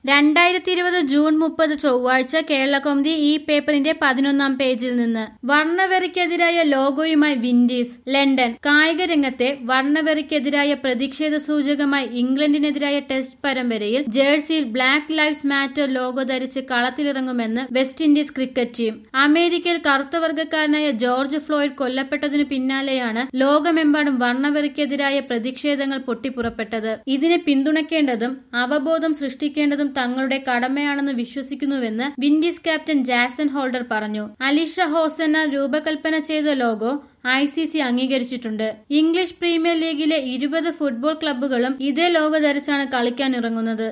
രണ്ടായിരത്തി ഇരുപത് ജൂൺ മുപ്പത് ചൊവ്വാഴ്ച കേരളകൗമുദി ഈ പേപ്പറിന്റെ പതിനൊന്നാം പേജിൽ നിന്ന് വർണ്ണവെറിക്കെതിരായ ലോഗോയുമായി വിൻഡീസ് ലണ്ടൻ കായിക രംഗത്തെ വർണ്ണവെറിക്കെതിരായ പ്രതിഷേധ സൂചകമായി ഇംഗ്ലണ്ടിനെതിരായ ടെസ്റ്റ് പരമ്പരയിൽ ജേഴ്സിയിൽ ബ്ലാക്ക് ലൈവ്സ് മാറ്റർ ലോഗോ ധരിച്ച് കളത്തിലിറങ്ങുമെന്ന് വെസ്റ്റ് ഇൻഡീസ് ക്രിക്കറ്റ് ടീം അമേരിക്കയിൽ കറുത്തവർഗക്കാരനായ ജോർജ് ഫ്ലോയിഡ് കൊല്ലപ്പെട്ടതിനു പിന്നാലെയാണ് ലോകമെമ്പാടും വർണ്ണവെറിക്കെതിരായ പ്രതിഷേധങ്ങൾ പൊട്ടിപ്പുറപ്പെട്ടത് ഇതിനെ പിന്തുണയ്ക്കേണ്ടതും അവബോധം സൃഷ്ടിക്കേണ്ടതും തങ്ങളുടെ കടമയാണെന്ന് വിശ്വസിക്കുന്നുവെന്ന് വിൻഡീസ് ക്യാപ്റ്റൻ ജാസൻ ഹോൾഡർ പറഞ്ഞു അലിഷ ഹോസന രൂപകൽപ്പന ചെയ്ത ലോഗോ ഐ സി സി അംഗീകരിച്ചിട്ടുണ്ട് ഇംഗ്ലീഷ് പ്രീമിയർ ലീഗിലെ ഇരുപത് ഫുട്ബോൾ ക്ലബ്ബുകളും ഇതേ ലോഗോ ധരിച്ചാണ് കളിക്കാനിറങ്ങുന്നത്